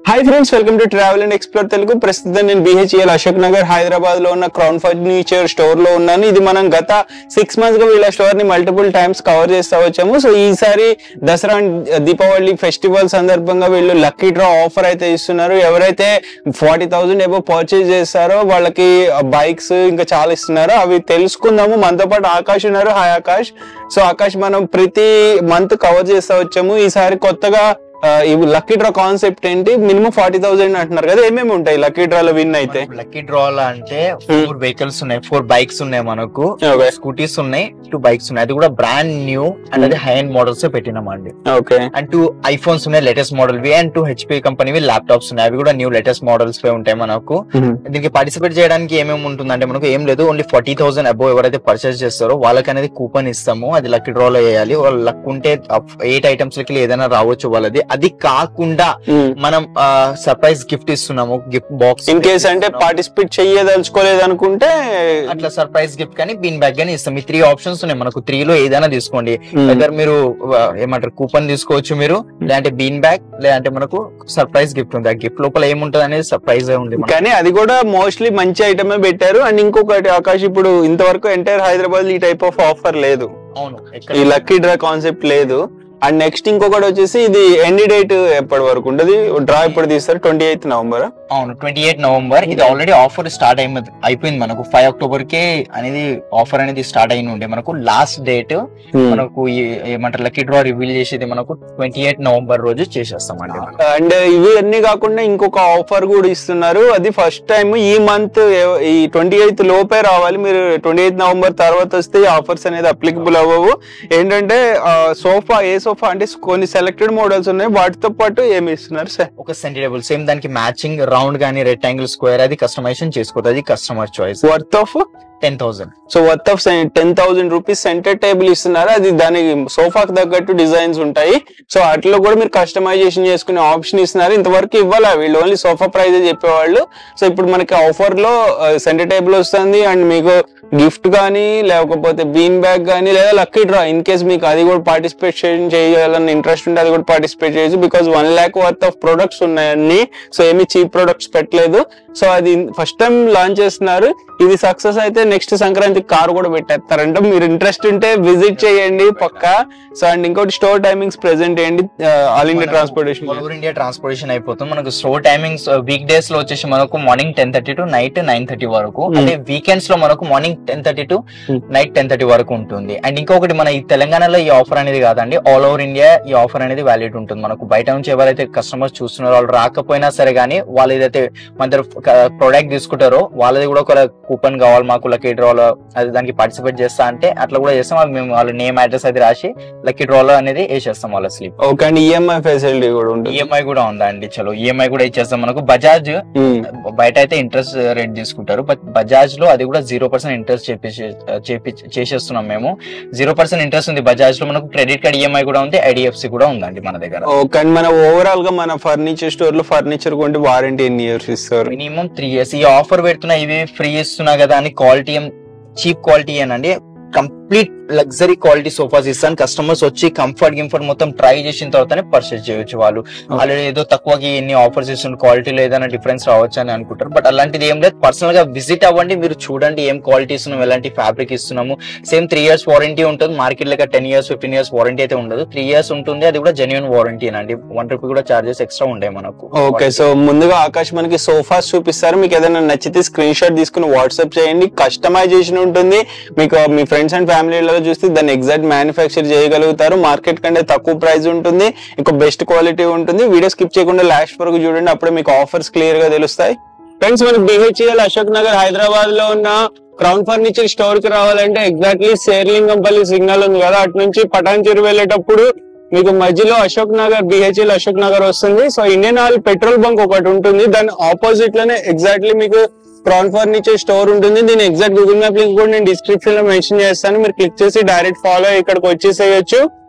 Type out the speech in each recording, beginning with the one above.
Hi friends welcome to travel and explore Telugu ప్రస్తుతం నేను BHEL Ashok Nagar Hyderabad లో ఉన్న క్రౌన్ ఫర్నిచర్ స్టోర్ లో ఉన్నాను ఇది మనం గత సిక్స్ మంత్స్ గా వీళ్ళ స్టోర్ ని మల్టిపుల్ టైమ్స్ కవర్ చేస్తా వచ్చాము సో ఈసారి దసరా and దీపావళి ఫెస్టివల్ సందర్భంగా వీళ్ళు లక్కీ డ్రా ఆఫర్ అయితే ఇస్తున్నారు ఎవరైతే ఫార్టీ థౌసండ్ ఏవో పర్చేజ్ చేస్తారో వాళ్ళకి బైక్స్ ఇంకా చాలా ఇస్తున్నారు అవి తెలుసుకుందాము మనతో పాటు ఆకాష్ ఉన్నారు హాయ్ ఆకాష్ సో ఆకాష్ మనం ప్రతి మంత్ కవర్ చేస్తా వచ్చాము ఈసారి కొత్తగా ఆ, ఈ లక్కీ డ్రా కాన్సెప్ట్ ఏంటి మినిమం ఫార్టీ థౌసండ్ అంటున్నారు కదా ఏమేమి ఉంటాయి లక్కీ డ్రాలో విన్ అయితే లక్కీ డ్రాల్ అంటే ఫోర్ వెహికల్స్ ఉన్నాయి ఫోర్ బైక్స్ ఉన్నాయి మనకు ఓకే స్కూటీస్ ఉన్నాయి టూ బైక్స్ ఉన్నాయి అది కూడా బ్రాండ్ న్యూ అండ్ అది హై అండ్ మోడల్స్ పెట్టినామండి ఓకే అండ్ టూ ఐఫోన్స్ ఉన్నాయి లేటెస్ట్ మోడల్ వి and two HP company laptops ఉన్నాయి అవి కూడా న్యూ లేటెస్ట్ మోడల్స్ ఉంటాయి మనకు దీనికి పార్టిసిపేట్ చేయడానికి ఏమేమి ఉంటుందంటే మనకు ఏం లేదు ఓన్లీ ఫార్టీ థౌసండ్ అబోవ్ ఎవరైతే పర్చేస్ చేస్తారో వాళ్ళకి అనేది కూపన్ ఇస్తాము అది లక్కీ డ్రాలో వేయాలి వాళ్ళు లక్ ఉంటే ఎయిట్ ఐటమ్స్ లకి ఏదైనా రావచ్చు వాళ్ళది అది కాకుండా మనం సర్ప్రైజ్ గిఫ్ట్ ఇస్తున్నాము గిఫ్ట్ బాక్స్ ఇన్ కేస్ అంటే పార్టిసిపేట్ చెయ్యదలుచుకోలేదు అనుకుంటే అట్లా సర్ప్రైజ్ గిఫ్ట్ కానీ బీన్ బ్యాగ్ గానీ ఇస్తాం ఈ త్రీ ఆప్షన్స్ ఉన్నాయి మనకు త్రీ లో ఏదైనా తీసుకోండి Hmm. దగ్గర మీరు ఆ, ఏమంటారు కూపన్ తీసుకోవచ్చు మీరు లేదంటే బీన్ బ్యాగ్ లేదంటే మనకు సర్ప్రైజ్ గిఫ్ట్ ఉంది ఆ గిఫ్ట్ లోపల ఏముంటది అనేది సర్ప్రైజ్ ఉంది మనకు. కానీ అది కూడా మోస్ట్లీ మంచి ఐటమే పెట్టారు అండ్ ఇంకొకటి ఆకాష్ ఇప్పుడు ఇంతవరకు ఎంటైర్ హైదరాబాద్ ఈ టైప్ ఆఫ్ ఆఫర్ లేదు అవును ఎక్కడ ఈ లక్కీ డ్రా కాన్సెప్ట్ లేదు అండ్ నెక్స్ట్ ఇంకొకటి వచ్చేసి ఇది ఎండి డేట్ ఎప్పటి వరకు ఉండదు డ్రా ఎప్పుడు తీస్తారు ట్వంటీ ఎయిత్ నవంబర్ అవును ట్వంటీ ఎయిట్ నవంబర్ ఇది ఆల్రెడీ ఆఫర్ స్టార్ట్ అయింది అయిపోయింది మనకు ఫైవ్ అక్టోబర్ కే అనేది ఆఫర్ అనేది స్టార్ట్ అయిన ఉండే మనకు లాస్ట్ డేట్ మనకు ఈ ఏమంటారు లక్కీ డ్రా రివీల్ చేసేది మనకు ట్వంటీ ఎయిట్ నవంబర్ రోజు చేసేస్తామండి మనం. అండ్ ఇవి అన్ని కాకుండా ఇంకొక ఆఫర్ కూడా ఇస్తున్నారు అది ఫస్ట్ టైం ఈ మంత్ ఈ ట్వంటీ ఎయిత్ లోపే రావాలి మీరు ట్వంటీ ఎయిత్ నవంబర్ తర్వాత వస్తే ఈ ఆఫర్స్ అనేది అప్లికబుల్ అవ్వవు ఏంటంటే సోఫా ఏ సోఫా అంటే కొన్ని సెలెక్టెడ్ మోడల్స్ ఉన్నాయి వాటితో పాటు ఏమి ఇస్తున్నారు సార్ ఒక సెంటిటేబుల్ సేమ్ దానికి మ్యాచింగ్ రౌండ్ గానీ రెక్టాంగిల్ స్క్వేర్ అది కస్టమైజేషన్ చేసుకోవచ్చు అది customer choice worth of ten thousand so worth of ten thousand rupees centre table ఇస్తున్నారు అది దాని సోఫాకి తగ్గట్టు డిజైన్స్ ఉంటాయి సో అట్లా కూడా మీరు కస్టమైజేషన్ చేసుకునే ఆప్షన్ ఇస్తున్నారు ఇంతవరకు ఇవ్వాలా వీళ్ళు ఓన్లీ సోఫా ప్రైజ్ చెప్పేవాళ్ళు సో ఇప్పుడు మనకి ఆఫర్ లో సెంటర్ టేబుల్ వస్తుంది అండ్ మీకు గిఫ్ట్ కానీ లేకపోతే బీన్ బ్యాగ్ కానీ లేదా లక్కీ డ్రా ఇన్ కేస్ మీకు అది కూడా పార్టిసిపేషన్ చేయాలని ఇంట్రెస్ట్ ఉంటే అది కూడా పార్టిసిపేట్ చేయొచ్చు because one lakh worth of products ఉన్నాయన్ని సో ఏమి చీప్ ప్రొడక్ట్స్ పెట్టలేదు సో అది ఫస్ట్ టైం లాంచ్ చేస్తున్నారు ఇది సక్సెస్ అయితే నెక్స్ట్ సంక్రాంతి కార్ కూడా పెట్టేస్తారంట మీరు ఇంట్రెస్ట్ ఉంటే విజిట్ చేయండి పక్కా సో అండ్ ఇంకోటి స్టోర్ టైమింగ్స్ ప్రెసెంట్ చేయండి all India transportation over India transportation అయిపోతుంది మనకు స్టోర్ టైమింగ్స్ వీక్ డేస్ లో వచ్చేసి మనకు morning ten thirty to night nine thirty వరకు Hmm. అదే వీకెండ్స్ లో మనకు morning ten thirty to Hmm. Night ten thirty వరకు ఉంటుంది అండ్ ఇంకొకటి మన ఈ తెలంగాణలో ఈ ఆఫర్ అనేది కాదండి ఆల్ ఓవర్ ఇండియా ఈ ఆఫర్ అనేది వ్యాలిడ్ ఉంటుంది మనకు బయట నుంచి ఎవరైతే కస్టమర్స్ చూస్తున్నారో వాళ్ళు రాకపోయినా సరే కానీ వాళ్ళు ఏదైతే మన దగ్గర ప్రోడక్ట్ తీసుకుంటారో వాళ్ళది కూడా ఒక కూపన్ కావాలి మాకు లక్కీ డ్రాలో అది దానికి పార్టిసిపేట్ చేస్తా అంటే అట్లా కూడా చేస్తాం అది మేము వాళ్ళ నేమ్ అడ్రస్ అది రాసి లక్కీ డ్రాలో అనేది వేసేస్తాం వాళ్ళ slip okay and EMI facility కూడా ఉంటుంది ఈఎంఐ కూడా ఉందా అండి చలో ఈఎంఐ కూడా ఇచ్చేస్తాం మనకు బజాజ్ Hmm. బయట అయితే ఇంట్రెస్ట్ రేట్ తీసుకుంటారు బట్ బజాజ్ లో అది కూడా జీరో పర్సెంట్ ఇంట్రెస్ట్ చేపించే చేపి చేసేస్తున్నాం మేము జీరో పర్సెంట్ ఇంట్రెస్ట్ ఉంది బజాజ్ లో మనకు క్రెడిట్ కార్డ్ ఈఎంఐ కూడా ఉంది ఐడిఎఫ్సి కూడా ఉందండి మన దగ్గర ఓకే అండ్ మన ఓవరాల్ గా మన ఫర్నిచర్ స్టోర్ లో ఫర్నిచర్ కొంటే వారంటీ ఎన్ని ఇయర్స్ ఇస్తారు మినిమం త్రీ ఇయర్స్ ఈ ఆఫర్ పెడుతున్నా ఇవి ఫ్రీ ఇస్తున్నా కదా అని క్వాలిటీ చీప్ క్వాలిటీ అనండి కంప్లీట్ లగ్జరీ క్వాలిటీ సోఫాస్ ఇస్తాను కస్టమర్స్ వచ్చి కంఫర్ట్ గింఫర్ట్ మొత్తం ట్రై చేసిన తర్వాతనే పర్చేస్ చేయొచ్చు వాళ్ళు ఆల్రెడీ ఏదో తక్కువకి ఎన్ని ఆఫర్స్ ఇస్తున్న క్వాలిటీలో ఏదైనా డిఫరెన్స్ రావచ్చు అని అనుకుంటారు బట్ అలాంటిది ఏం లేదు పర్సనల్ గా విజిట్ అవ్వండి మీరు చూడండి ఏం క్వాలిటీ ఇస్తున్నాం ఎలాంటి ఫ్యాబ్రిక్ ఇస్తున్నాము సేమ్ త్రీ ఇయర్స్ వారంటీ ఉంటుంది మార్కెట్ లెక్క ten years fifteen years warranty అయితే ఉండదు త్రీ ఇయర్స్ ఉంటుంది అది కూడా జెన్యున్ వారంటీ అండి వన్ రూపీ కూడా చార్జెస్ ఎక్స్ట్రా ఉండే మనకు ఓకే సో ముందుగా ఆకాశ్ మనకి సోఫాస్ చూపిస్తారు మీకు ఏదైనా నచ్చితే స్క్రీన్ షాట్ తీసుకుని వాట్సాప్ చేయండి కస్టమైజేషన్ ఉంటుంది మీకు మీ ఫ్రెండ్స్ అండ్ ఫ్యామిలీలలో చూస్తే దాన్ని ఎగ్జాక్ట్ మ్యానుఫ్యాక్చర్ చేయగలుగుతారు మార్కెట్ కంటే తక్కువ ప్రైస్ ఉంటుంది ఇంకా బెస్ట్ క్వాలిటీ ఉంటుంది వీడియో స్కిప్ చేయకుండా లాస్ట్ వరకు చూడండి అప్పుడే మీకు ఆఫర్స్ క్లియర్ గా తెలుస్తాయి ఫ్రెండ్స్ మనకి బిహెచ్ఎల్ అశోక్ నగర్ హైదరాబాద్ లో ఉన్న క్రౌన్ ఫర్నిచర్ స్టోర్ కి రావాలంటే ఎగ్జాక్ట్లీ శేర్లింగంపల్లి సిగ్నల్ ఉంది కదా అటు నుంచి పటాన్చెరు వెళ్ళేటప్పుడు మీకు మధ్యలో అశోక్ నగర్ బిహెచ్ఎల్ అశోక్ నగర్ వస్తుంది so Indian Oil petrol bunk ఒకటి ఉంటుంది దాని ఆపోజిట్ లోనే ఎగ్జాక్ట్లీ మీకు క్రౌన్ ఫర్నిచర్ స్టోర్ ఉంటుంది దీని ఎగ్జాక్ట్ గూగుల్ మ్యాప్ లింక్ కూడా నేను డిస్క్రిప్షన్ లో మెన్షన్ చేస్తాను మీరు క్లిక్ చేసి డైరెక్ట్ ఫాలో ఇక్కడికి వచ్చేసేయచ్చు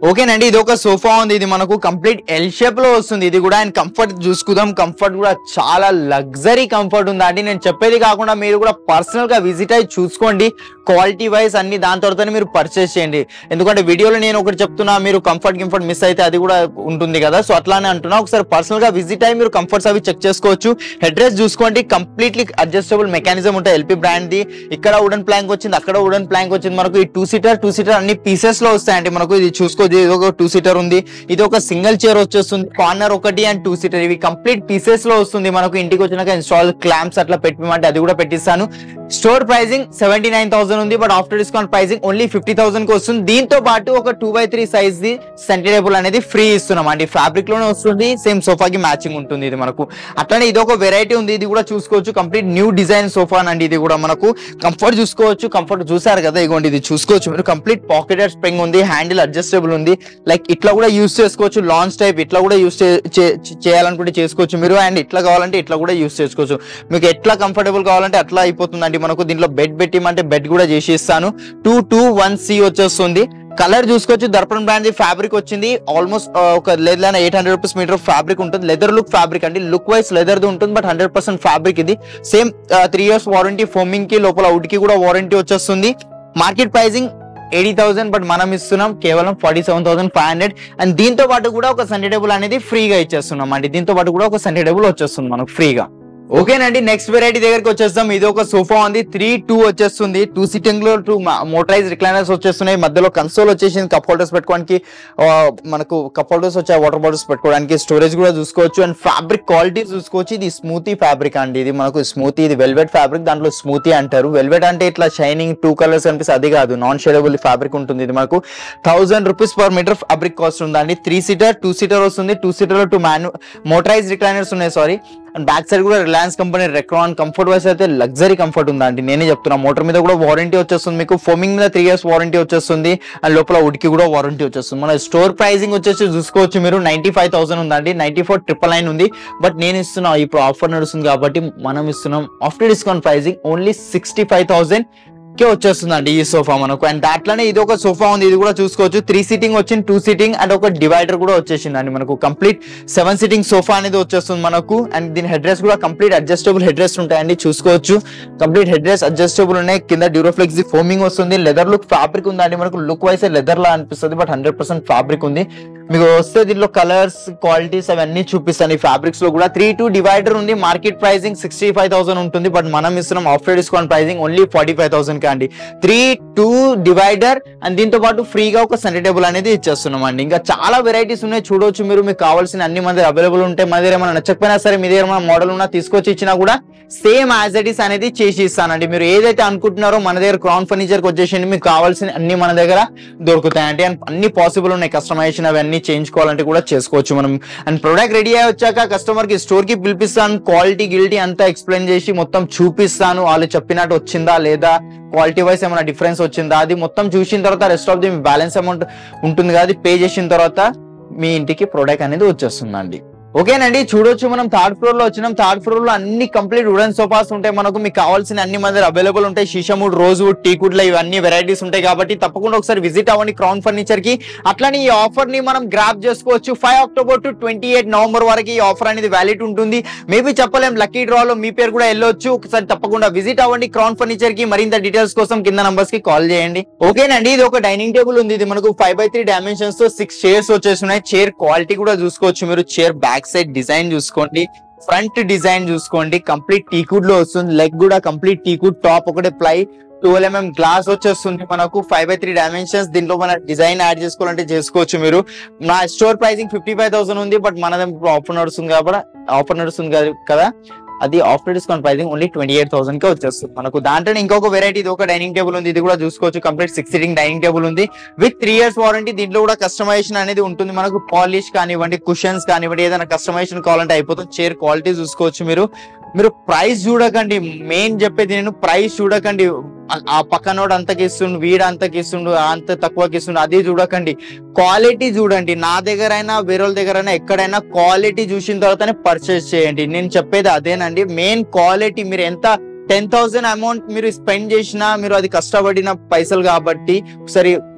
ఓకేనండి ఇది ఒక సోఫా ఉంది ఇది మనకు కంప్లీట్ ఎల్ షేప్ లో వస్తుంది ఇది కూడా అండ్ కంఫర్ట్ చూసుకుందాం కంఫర్ట్ కూడా చాలా లగ్జరీ కంఫర్ట్ ఉంది అండి నేను చెప్పేది కాకుండా మీరు కూడా పర్సనల్ గా విజిట్ అయ్యి చూసుకోండి క్వాలిటీ వైజ్ అన్ని దాని తర్వాతనే మీరు పర్చేస్ చేయండి ఎందుకంటే వీడియోలో నేను ఒకటి చెప్తున్నా మీరు కంఫర్ట్ గింఫర్ట్ మిస్ అయితే అది కూడా ఉంటుంది కదా సో అట్లానే అంటున్నా ఒకసారి పర్సనల్ గా విజిట్ అయ్యి మీరు కంఫర్ట్స్ అవి చెక్ చేసుకోవచ్చు హెడ్ రెస్ట్ చూసుకోండి కంప్లీట్లీ అడ్జస్టబుల్ మెకానిజం ఉంటాయి ఎల్పీ బ్రాండ్ ది ఇక్కడ వుడెన్ ప్లాంక్ వచ్చింది అక్కడ వుడెన్ ప్లాంక్ వచ్చింది మనకు ఈ టూ సీటర్ టూ సీటర్ అన్ని పీసెస్ లో వస్తాయండి మనకు ఇది చూసుకోవచ్చు ఇది ఒక టూ సీటర్ ఉంది ఇది ఒక సింగిల్ చైర్ వచ్చేస్తుంది కార్నర్ ఒకటి అండ్ టూ సీటర్ ఇవి కంప్లీట్ పీసెస్ లో వస్తుంది మనకు ఇంటికి వచ్చినాక ఇన్స్టాల్ క్లాంప్స్ అట్లా పెట్టమంటే అది కూడా పెట్టిస్తాను store pricing seventy nine thousand ఉంది but after discount pricing only fifty thousand కి వస్తుంది దీంతో పాటు ఒక two by three size the centre table అనేది ఫ్రీ ఇస్తున్నాం అండి ఫ్యాబ్రిక్ లోనే వస్తుంది సేమ్ సోఫాకి మ్యాచింగ్ ఉంటుంది ఇది మనకు అట్లనే ఇది ఒక వెరైటీ ఉంది ఇది కూడా చూసుకోవచ్చు కంప్లీట్ న్యూ డిజైన్ సోఫా అండి ఇది కూడా మనకు కంఫర్ట్ చూసుకోవచ్చు కంఫర్ట్ చూసారు కదా ఇగోండి ఇది చూసుకోవచ్చు మీరు కంప్లీట్ పాకెటెడ్ స్ప్రింగ్ ఉంది హ్యాండిల్ అడ్జస్టబుల్ ఉంది లైక్ ఇట్లా కూడా యూస్ చేసుకోవచ్చు లాంచ్ టైప్ ఇట్లా కూడా యూస్ చేయాలనుకుంటే చేసుకోవచ్చు మీరు అండ్ ఇట్లా కావాలంటే ఇట్లా కూడా యూస్ చేసుకోవచ్చు మీకు ఎట్లా కంఫర్టబుల్ కావాలంటే అట్లా అయిపోతుందండి మనకు దీంట్లో బెడ్ పెట్టిమంటే బెడ్ కూడా చేసి ఇస్తాను టూ టూ వన్ సి వచ్చేస్తుంది కలర్ చూసుకోవచ్చు దర్పణ్ బ్రాండ్ ఫ్యాబ్రిక్ వచ్చింది ఆల్మోస్ట్ ఒక లేదా eight hundred rupees metre fabric ఉంటుంది లెదర్ లుక్ ఫ్యాబ్రిక్ అండి లుక్ వైస్ లెదర్ ఉంటుంది బట్ హండ్రెడ్ పర్సెంట్ ఫ్యాబ్రిక్ ఇది same three years warranty foaming కి లోపల వుడ్ కి కూడా వారంటీ వచ్చేస్తుంది market pricing eighty thousand but మనం ఇస్తున్నాం కేవలం forty seven thousand five hundred and దీంతో పాటు కూడా ఒక సండే టేబుల్ అనేది ఫ్రీగా ఇచ్చేస్తున్నాం అండి దీంతో పాటు కూడా ఒక సండే టేబుల్ వచ్చేస్తుంది మనకు ఫ్రీగా ఓకేనండి నెక్స్ట్ వెరైటీ దగ్గరికి వచ్చేస్తాం ఇది ఒక సోఫా ఉంది త్రీ టూ వచ్చేస్తుంది టూ సిట్టింగ్ లో టూ మోటరైజ్ రిక్లైనర్స్ వచ్చేస్తున్నాయి మధ్యలో కన్సోల్ వచ్చేసింది కప్ హోల్డర్స్ పెట్టుకోవడానికి ఆ, మనకు కప్ హోల్డర్స్ వచ్చాయి వాటర్ బాటిల్స్ పెట్టుకోవడానికి స్టోరేజ్ కూడా చూసుకోవచ్చు అండ్ ఫ్యాబ్రిక్ క్వాలిటీ చూసుకోవచ్చు ఇది స్మూతీ ఫ్యాబ్రిక్ అండి ఇది మనకు స్మూతీ ఇది వెల్వెట్ ఫ్యాబ్రిక్ దాంట్లో స్మూతీ అంటారు వెల్వెట్ అంటే ఇట్లా షైనింగ్ టూ కలర్స్ అనిపిస్తే అది కాదు నాన్ షేడబుల్ ఫ్యాబ్రిక్ ఉంటుంది ఇది మనకు thousand rupees per metre fabric cost ఉందండి త్రీ సీటర్ టూ సీటర్ వస్తుంది టూ సీటర్ లో టూ మ్యాను మోటరైజ్ రిక్లైనర్స్ ఉన్నాయి సారీ అండ్ బ్యాక్ సైడ్ కూడా Reliance company Recron comfort wise అయితే లగ్జరీ కంఫర్ట్ ఉందండి నేనే చెప్తున్నా మోటార్ మీద కూడా వారంటీ వచ్చేస్తుంది మీకు ఫోమింగ్ మీద త్రీ ఇయర్స్ వారంటీ వచ్చేస్తుంది అండ్ లోపల ఉడికి కూడా వారంటీ వచ్చేస్తుంది మన స్టోర్ ప్రైసింగ్ వచ్చేసి చూసుకోవచ్చు మీరు నైన్టీ ఫైవ్ థౌసండ్ ఉందండి నైన్టీ ఫోర్ ట్రిపుల్ నైన్ ఉంది బట్ నేను ఇస్తున్నా ఇప్పుడు ఆఫర్ నడుస్తుంది కాబట్టి మనం ఇస్తున్నాం after discount pricing only sixty five thousand కే వచ్చేస్తుందండి ఈ సోఫా మనకు అండ్ దాంట్లోనే ఇది ఒక సోఫా ఉంది ఇది కూడా చూసుకోవచ్చు త్రీ సీటింగ్ వచ్చింది టూ సీటింగ్ అండ్ ఒక డివైడర్ కూడా వచ్చేసింది అండి మనకు కంప్లీట్ సెవెన్ సీటింగ్ సోఫా అనేది వచ్చేస్తుంది మనకు అండ్ దీని హెడ్ రెస్ట్ కూడా కంప్లీట్ అడ్జస్టబుల్ హెడ్ రెస్ట్ ఉంటాయండి చూసుకోవచ్చు కంప్లీట్ హెడ్ రెస్ట్ అడ్జస్టబుల్ ఉన్నాయి కింద డ్యూరోఫ్లెక్స్ ది ఫోమింగ్ వస్తుంది లెదర్ లుక్ ఫ్యాబ్రిక్ ఉందండి మనకు లుక్ వైస్ లెదర్ లా అనిపిస్తుంది బట్ హండ్రెడ్ పర్సెంట్ ఫ్యాబ్రిక్ ఉంది మీకు వస్తే దీంట్లో కలర్స్ క్వాలిటీస్ అవన్నీ చూపిస్తాను ఈ ఫ్యాబ్రిక్స్ లో కూడా త్రీ టూ డివైడర్ ఉంది market pricing sixty five thousand ఉంటుంది బట్ మనం ఇస్తున్నాం after discount pricing only forty five thousand కి అండి త్రీ టూ డివైడర్ అండ్ దీంతో పాటు ఫ్రీగా ఒక సండే టేబుల్ అనేది ఇచ్చేస్తున్నాం అండి ఇంకా చాలా వెరైటీస్ ఉన్నాయి చూడొచ్చు మీరు మీకు కావాల్సిన అన్ని మన దగ్గర అవైలబుల్ ఉంటాయి మన దగ్గర ఏమైనా నచ్చకపోయినా సరే మీ దగ్గర ఏమైనా మోడల్ ఉన్నా తీసుకొచ్చి ఇచ్చినా కూడా సేమ్ యాజ్ ఇట్ ఈస్ అనేది చేసి ఇస్తానండి మీరు ఏదైతే అనుకుంటున్నారో మన దగ్గర క్రౌన్ ఫర్నిచర్ కి వచ్చేసి మీకు కావాల్సిన అన్ని మన దగ్గర దొరుకుతాయండి అండ్ అన్ని పాసిబుల్ ఉన్నాయి కస్టమైజేషన్ అవన్నీ చేయించుకోవాలంటే కూడా చేసుకోవచ్చు మనం అండ్ ప్రొడక్ట్ రెడీ అయ్యి వచ్చాక కస్టమర్ కి స్టోర్ కి పిలిపిస్తాను క్వాలిటీ గిల్టీ అంతా ఎక్స్ప్లెయిన్ చేసి మొత్తం చూపిస్తాను వాళ్ళు చెప్పినట్టు వచ్చిందా లేదా క్వాలిటీ వైస్ ఏమైనా డిఫరెన్స్ వచ్చిందా అది మొత్తం చూసిన తర్వాత rest of the balance amount ఉంటుంది కదా అది పే చేసిన తర్వాత మీ ఇంటికి ప్రోడక్ట్ అనేది వచ్చేస్తుందండి ఓకేనండి చూడొచ్చు మనం థర్డ్ ఫ్లోర్ లో వచ్చినాం థర్డ్ ఫ్లోర్ లో అన్ని కంప్లీట్ వుడెన్ సోఫాస్ ఉంటాయి మనకు మీకు కావాల్సిన అన్ని మన దగ్గర అవైలబుల్ ఉంటాయి షీషముడ్ రోజ్వుడ్ టీకుడ్ లో ఇవన్నీ వెరైటీస్ ఉంటాయి కాబట్టి తప్పకుండా ఒకసారి విజిట్ అవ్వండి క్రౌన్ ఫర్నిచర్ కి అట్లనే ఈ ఆఫర్ ని మనం గ్రాప్ చేసుకోవచ్చు five October to twenty eight November వరకు ఈ ఆఫర్ అనేది వ్యాలిడ్ ఉంటుంది మేబీ చెప్పలేం లక్కీ డ్రా లో మీ పేరు కూడా వెళ్ళొచ్చు ఒకసారి తప్పకుండా విజిట్ అవ్వండి క్రౌన్ ఫర్నిచర్ కి మరింత డీటెయిల్స్ కోసం కింద నంబర్స్ కి కాల్ చేయండి ఓకేనండి ఇది ఒక డైనింగ్ టేబుల్ ఉంది ఇది మనకు ఫైవ్ బై త్రీ డైమెన్షన్స్ తో సిక్స్ చైర్స్ వచ్చేస్తున్నాయి చైర్ క్వాలిటీ కూడా చూసుకోవచ్చు మీరు చైర్ బ్యాక్ సైడ్ డిజైన్ చూసుకోండి ఫ్రంట్ డిజైన్ చూసుకోండి కంప్లీట్ టీకుడ్ లో వస్తుంది లెగ్ కూడా కంప్లీట్ టీకుడ్ టాప్ ఒకటే ప్లై ట్వెల్వ్ ఎంఎం గ్లాస్ వచ్చేస్తుంది మనకు ఫైవ్ బై త్రీ డైమెన్షన్స్ దీంట్లో మన డిజైన్ యాడ్ చేసుకోవాలంటే చేసుకోవచ్చు మీరు నా store pricing fifty five thousand ఉంది బట్ మనది ఆఫర్ నడుస్తుంది కాబట్టి ఆఫర్ నడుస్తుంది కదా- కదా అది after discount pricing only twenty eight thousand కే వచ్చేస్తుంది మనకు దాంట్లో ఇంకొక వెరైటీ ఇది ఒక డైనింగ్ టేబుల్ ఉంది ఇది కూడా చూసుకోవచ్చు complete six seating dining table ఉంది విత్ త్రీ ఇయర్స్ వారంటీ దీంట్లో కూడా కస్టమైజేషన్ అనేది ఉంటుంది మనకు పాలిష్ కానివ్వండి కుషన్స్ కానివ్వండి ఏదైనా కస్టమైజేషన్ కావాలంటే అయిపోతుంది చైర్ క్వాలిటీ చూసుకోవచ్చు మీరు మీరు ప్రైస్ చూడకండి మెయిన్ చెప్పేది నేను ప్రైస్ చూడకండి ఆ- ఆ పక్కనోడు అంతకి ఇస్తుండు వీడు అంతకి ఇస్తుండు ఆ అంత తక్కువకి ఇస్తుండు అది చూడకండి క్వాలిటీ చూడండి నా దగ్గర అయినా వేరే వాళ్ళ దగ్గర అయినా ఎక్కడైనా క్వాలిటీ చూసిన తర్వాతనే పర్చేస్ చేయండి నేను చెప్పేది అదేనండి మెయిన్ క్వాలిటీ మీరు ఎంత టెన్ థౌసండ్ అమౌంట్ మీరు స్పెండ్ చేసినా మీరు అది కష్టపడిన పైసలు కాబట్టి ఒకసారి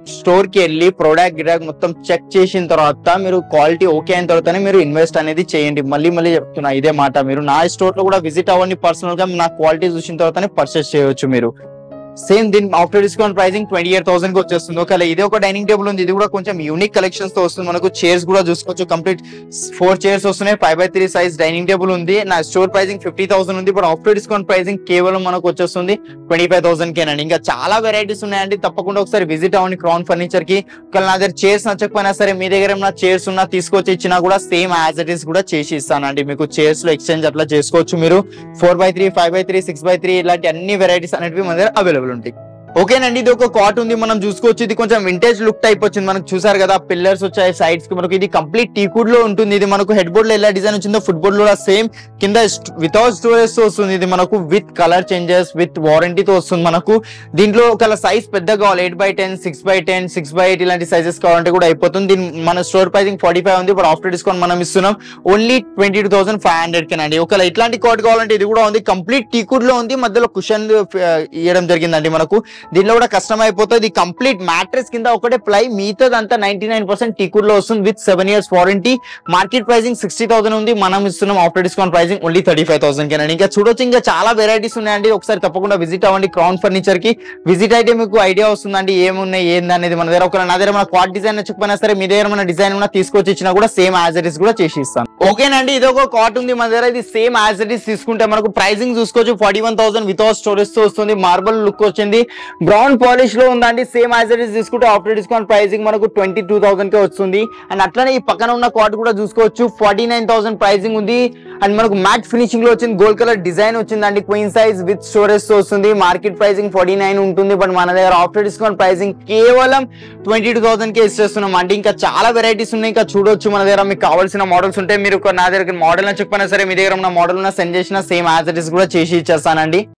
స్టోర్ కి వెళ్ళి ప్రోడక్ట్ గిరాక్ మొత్తం చెక్ చేసిన తర్వాత మీరు క్వాలిటీ ఓకే అయిన తర్వాతనే మీరు ఇన్వెస్ట్ అనేది చేయండి మళ్ళీ మళ్ళీ చెప్తున్నా ఇదే మాట మీరు నా స్టోర్ లో కూడా విజిట్ అవ్వండి పర్సనల్ గా నా క్వాలిటీ చూసిన తర్వాతనే పర్చేస్ చేయొచ్చు మీరు సేమ్ దీని after discount pricing twenty eight thousand కి వచ్చేస్తుంది ఒకవేళ ఇది ఒక డైనింగ్ టేబుల్ ఉంది ఇది కూడా కొంచెం యూనిక్ కలెక్షన్స్ తో వస్తుంది మనకు చైర్స్ కూడా చూసుకోవచ్చు కంప్లీట్ ఫోర్ చైర్స్ వస్తున్నాయి five by three size dining table ఉంది నా స్టోర్ ప్రైసింగ్ ఫిఫ్టీ థౌసండ్ ఉంది ఇప్పుడు ఆఫ్టర్ డిస్కౌంట్ ప్రైసింగ్ కేవలం మనకు వచ్చేస్తుంది ట్వంటీ ఫైవ్ థౌసండ్ కేనండి ఇంకా చాలా వెరైటీస్ ఉన్నాయండి తప్పకుండా ఒకసారి విజిట్ అవ్వండి క్రౌన్ ఫర్నిచర్ కి ఒకవేళ నా దగ్గర చైర్స్ నచ్చకపోయినా సరే మీ దగ్గర ఏమైనా చైర్స్ ఉన్నా తీసుకొచ్చి ఇచ్చినా కూడా సేమ్ యాజ్ ఇట్ ఈస్ కూడా చేసి ఇస్తానండి మీకు చైర్స్ లో ఎక్స్చేంజ్ అట్లా చేసుకోవచ్చు మీరు four by three five by three six by three ఇలాంటి అన్ని వెరైటీస్ అనేవి మన దగ్గర అవైలబుల్ ఉంటాయి ఓకేనండి ఇది ఒక కాట్ ఉంది మనం చూసుకోవచ్చు ఇది కొంచెం వింటేజ్ లుక్ టైప్ వచ్చింది మనకు చూసారు కదా పిల్లర్స్ వచ్చాయి సైడ్స్ కి మనకు ఇది కంప్లీట్ టీకుడ్ లో ఉంటుంది ఇది మనకు హెడ్ బోర్డ్ లో ఎలా డిజైన్ వచ్చిందో ఫుట్బాల్ లో సేమ్ కింద వితౌట్ స్టోరేజ్ తో వస్తుంది ఇది మనకు విత్ కలర్ చేంజెస్ విత్ వారంటీతో వస్తుంది మనకు దీంట్లో ఒక సైజ్ పెద్దగా కావాలి eight by ten six by ten six by eight ఇలాంటి సైజెస్ కావాలంటే కూడా అయిపోతుంది దీని మన స్టోర్ ప్రైసింగ్ ఫార్టీ ఫైవ్ ఉంది ఇప్పుడు ఆఫ్టర్ డిస్కౌంట్ మనం ఇస్తున్నాం only twenty two thousand five hundred కెనండి ఒకవేళ ఇట్లాంటి కోట్ కావాలంటే ఇది కూడా ఉంది కంప్లీట్ టీకుడ్ లో ఉంది మధ్యలో కుషన్ ఇవ్వడం జరిగిందండి మనకు దీనిలో కూడా కష్టం అయిపోతుంది కంప్లీట్ మ్యాట్రెస్ కింద ఒకటే ప్లై మిగతాదంతా నైన్టీ నైన్ పర్సెంట్ టీకుడ్ లో వస్తుంది with seven years warranty market pricing sixty thousand ఉంది మనం ఇస్తున్నాం after discount pricing only thirty five thousand కెనండి ఇంకా చూడొచ్చు ఇంకా చాలా వెరైటీస్ ఉన్నాయండి ఒకసారి తప్పకుండా విజిట్ అవ్వండి క్రౌన్ ఫర్నిచర్ కి విజిట్ అయితే మీకు ఐడియా వస్తుందండి ఏమున్నాయి ఏంది అనేది మన దగ్గర ఒక నా దగ్గర మన క్వాడ్ డిజైన్ నచ్చకపోయినా సరే మీ దగ్గర మన డిజైన్ ఉన్న తీసుకొచ్చి ఇచ్చినా కూడా సేమ్ యాజ్ ఇట్ ఇస్ కూడా చేసి ఇస్తాను ఓకేనండి ఇది ఒక కాట్ ఉంది మన దగ్గర ఇది సేమ్ యాజ్ ఇట్ ఇస్ తీసుకుంటే మనకు ప్రైసింగ్ చూసుకోవచ్చు forty one thousand without storage తో వస్తుంది మార్బల్ లుక్ వచ్చింది బ్రౌన్ పాలిష్ లో ఉందండి సేమ్ యాజ్ ఇట్ ఇస్ తీసుకుంటే ఆఫ్టర్ డిస్కౌంట్ ప్రైసింగ్ మనకు ట్వంటీ టూ థౌసండ్ కే వస్తుంది అండ్ అట్లనే ఈ పక్కన ఉన్న కాట్ కూడా చూసుకోవచ్చు ఫార్టీ నైన్ థౌసండ్ ప్రైసింగ్ ఉంది అండ్ మనకు మ్యాట్ ఫినిషింగ్ లో వచ్చింది గోల్డ్ కలర్ డిజైన్ వచ్చిందండి క్వీన్ సైజ్ విత్ స్టోరేజ్ తో వస్తుంది మార్కెట్ ప్రైసింగ్ ఫార్టీ నైన్ ఉంటుంది బట్ మన దగ్గర ఆఫ్టర్ డిస్కౌంట్ ప్రైసింగ్ కేవలం ట్వంటీ టూ థౌసండ్ కే ఇచ్చేస్తున్నాం అంటే ఇంకా చాలా వెరైటీస్ ఉన్నాయి ఇంకా చూడొచ్చు మన దగ్గర మీకు కావాల్సిన మోడల్స్ ఉంటాయి మీరు ఒక నా దగ్గర మోడల్ చెప్పినా సరే మీ దగ్గర ఉన్న మోడల్ ఉన్న సెండ్ చేసిన సేమ్ యాజ్ ఇట్ ఇస్ కూడా చేసి ఇచ్చేస్తానండి